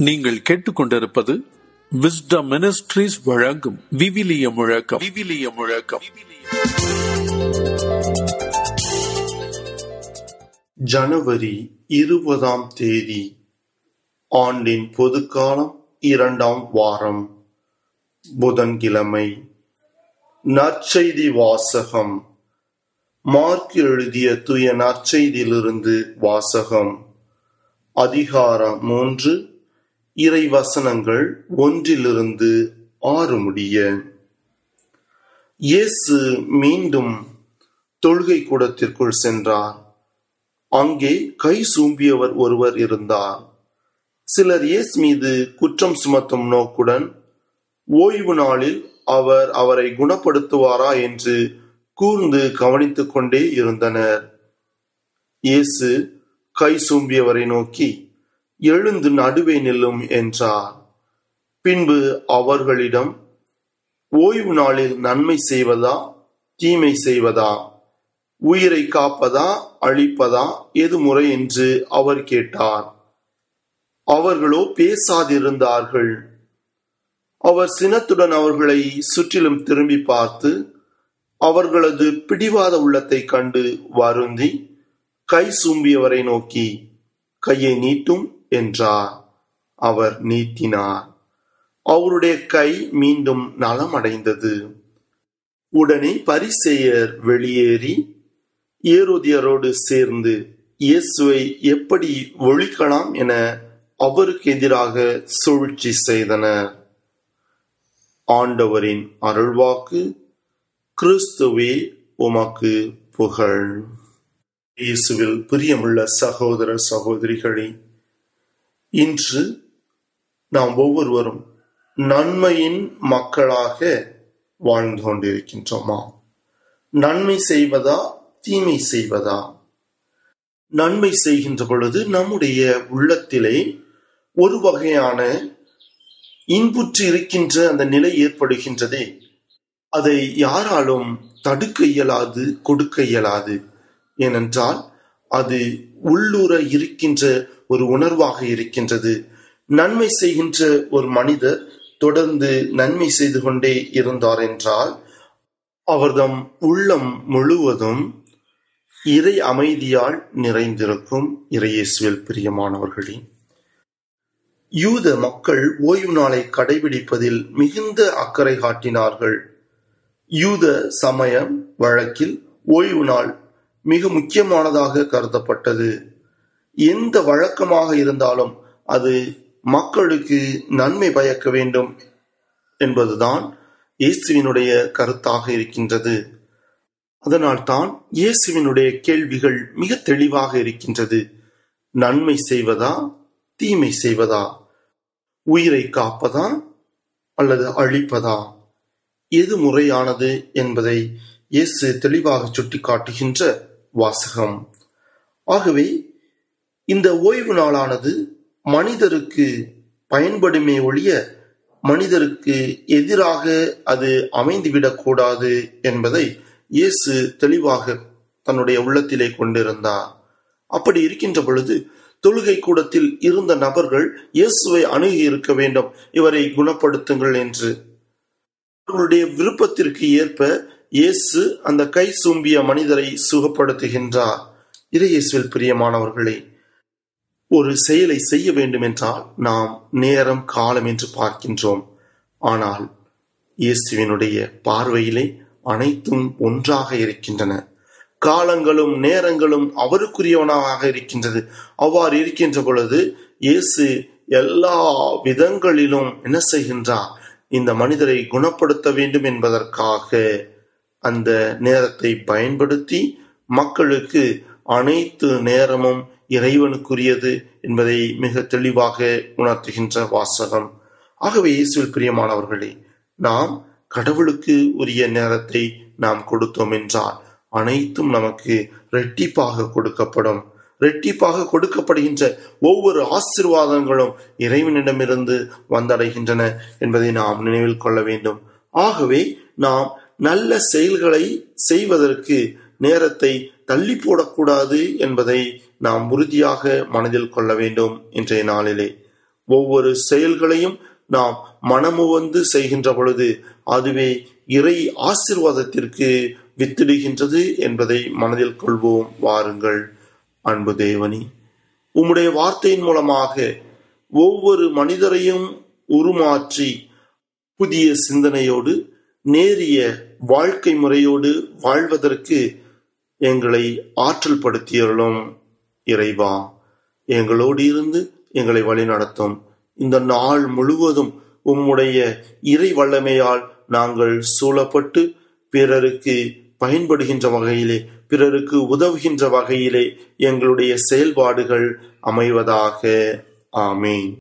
நீங்கள் கேட்டுக்கொண்டிருப்பது wisdom ministries வழங்கும் விவிலிய முழக்கம் விவிலிய முழக்கம் ஜனவரி இருபதாம் தேதி ஆண்டின் பொதுக்காலம் இரண்டாம் வாரம் புதன்கிழமை நற்செய்தி வாசகம் மார்க் எழுதிய தூய நற்செய்தியிலிருந்து வாசகம் அதிகாரம் மூன்று இறை வசனங்கள் ஒன்றிலிருந்து ஆறு முடிய இயேசு மீண்டும் தொழுகை கூடத்திற்குள் சென்றார் அங்கே கை சூம்பியவர் ஒருவர் இருந்தார் சிலர் இயேசு மீது குற்றம் சுமத்தும் நோக்குடன் ஓய்வு நாளில் அவர் அவரை குணப்படுத்துவாரா என்று கூர்ந்து கவனித்துக் கொண்டே இருந்தனர் இயேசு கை சூம்பியவரை நோக்கி எழுந்து நடுவே நில்லும் என்றார் பின்பு அவர்களிடம் ஓய்வு நாளில் நன்மை செய்வதா தீமை செய்வதா உயிரை காப்பதா அழிப்பதா எது முறை என்று அவர் கேட்டார் அவர்களோ பேசாதிருந்தார்கள் அவர் சினத்துடன் அவர்களை சுற்றிலும் திரும்பி பார்த்து அவர்களது பிடிவாத உள்ளத்தை கண்டு வருந்தி கை சூம்பியவரை நோக்கி கையை நீட்டும் என்றார் அவர் நீட்டினார் அவருடைய கை மீண்டும் நலமடைந்தது உடனே பரிசேயர் வெளியேறி ஏரோதியரோடு சேர்ந்து இயேசுவை எப்படி ஒழிக்கலாம் என அவருக்கு எதிராக சூழ்ச்சி செய்தனர் ஆண்டவரின் அருள்வாக்கு கிறிஸ்துவே உமக்கு புகழ் இயேசுவில் பிரியமுள்ள சகோதர சகோதரிகளே இன்று நாம் ஒவ்வொருவரும் நன்மையின் மக்களாக வாழ்ந்து கொண்டிருக்கின்றோமா நன்மை செய்வதா தீமை செய்வதா நன்மை செய்கின்ற பொழுது நம்முடைய உள்ளத்திலே ஒரு வகையான இன்புற்று இருக்கின்ற அந்த நிலை ஏற்படுகின்றதே அதை யாராலும் தடுக்க இயலாது கொடுக்க இயலாது ஏனென்றால் அது உள்ளூர இருக்கின்ற ஒரு உணர்வாக இருக்கின்றது நன்மை செய்கின்ற ஒரு மனிதர் தொடர்ந்து நன்மை செய்து கொண்டே இருந்தார் என்றால் அவர்தம் உள்ளம் முழுவதும் இறை அமைதியால் நிறைந்திருக்கும் இறையேசுவில் பிரியமானவர்களே யூத மக்கள் ஓய்வு நாளை கடைபிடிப்பதில் மிகுந்த அக்கறை காட்டினார்கள் யூத சமயம் வழக்கில் ஓய்வு நாள் மிக முக்கியமானதாக கருதப்பட்டது எந்த வழக்கமாக இருந்தாலும் அது மக்களுக்கு நன்மை பயக்க வேண்டும் என்பதுதான் இயேசுவினுடைய கருத்தாக இருக்கின்றது அதனால்தான் இயேசுவினுடைய கேள்விகள் மிக தெளிவாக இருக்கின்றது நன்மை செய்வதா தீமை செய்வதா உயிரை காப்பதா அல்லது அழிப்பதா எது முறையானது என்பதை இயேசு தெளிவாக சுட்டிக்காட்டுகின்ற வாசகம் ஆகவே இந்த ஓய்வு நாளானது மனிதருக்கு பயன்படுமே ஒழிய மனிதருக்கு எதிராக அது அமைந்துவிடக்கூடாது என்பதை இயேசு தெளிவாக தன்னுடைய உள்ளத்திலே கொண்டிருந்தார் அப்படி இருக்கின்ற பொழுது தொழுகை கூடத்தில் இருந்த நபர்கள் இயேசுவை அணுகி இருக்க வேண்டும் இவரை குணப்படுத்துங்கள் என்று அவர்களுடைய விருப்பத்திற்கு ஏற்ப இயேசு அந்த கை சூம்பிய மனிதரை சுகப்படுத்துகின்றார் இறையேசுவில் பிரியமானவர்களே ஒரு செயலை செய்ய வேண்டும் என்றால் நாம் நேரம் காலம் என்று பார்க்கின்றோம் ஆனால் இயேசுவினுடைய பார்வையிலே அனைத்தும் ஒன்றாக இருக்கின்றன காலங்களும் நேரங்களும் அவருக்குரியவனாக இருக்கின்றது அவ்வாறு இருக்கின்ற பொழுது இயேசு எல்லா விதங்களிலும் என்ன செய்கின்றார் இந்த மனிதரை குணப்படுத்த வேண்டும் என்பதற்காக அந்த நேரத்தை பயன்படுத்தி மக்களுக்கு அனைத்து நேரமும் இறைவனுக்குரியது என்பதை மிக தெளிவாக உணர்த்துகின்ற வாசகம் ஆகவே இயேசுவில் பிரியமானவர்களே நாம் கடவுளுக்கு உரிய நேரத்தை நாம் கொடுத்தோம் என்றால் அனைத்தும் நமக்கு ரெட்டிப்பாக கொடுக்கப்படும் ரெட்டிப்பாக கொடுக்கப்படுகின்ற ஒவ்வொரு ஆசிர்வாதங்களும் இறைவனிடமிருந்து வந்தடைகின்றன என்பதை நாம் நினைவில் கொள்ள வேண்டும் ஆகவே நாம் நல்ல செயல்களை செய்வதற்கு நேரத்தை தள்ளி போடக்கூடாது என்பதை நாம் உறுதியாக மனதில் கொள்ள வேண்டும் இன்றைய நாளிலே ஒவ்வொரு செயல்களையும் நாம் மனமுவந்து செய்கின்ற பொழுது அதுவே இறை ஆசிர்வாதத்திற்கு வித்திடுகின்றது என்பதை மனதில் கொள்வோம் வாருங்கள் அன்பு தேவனி உம்முடைய வார்த்தையின் மூலமாக ஒவ்வொரு மனிதரையும் உருமாற்றி புதிய சிந்தனையோடு நேரிய வாழ்க்கை முறையோடு வாழ்வதற்கு எங்களை ஆற்றல் படுத்தியருளும் இறைவா எங்களோடு இருந்து எங்களை வழிநடத்தும் இந்த நாள் முழுவதும் உம்முடைய இறை வல்லமையால் நாங்கள் சூழப்பட்டு பிறருக்கு பயன்படுகின்ற வகையிலே பிறருக்கு உதவுகின்ற வகையிலே எங்களுடைய செயல்பாடுகள் அமைவதாக ஆமீன்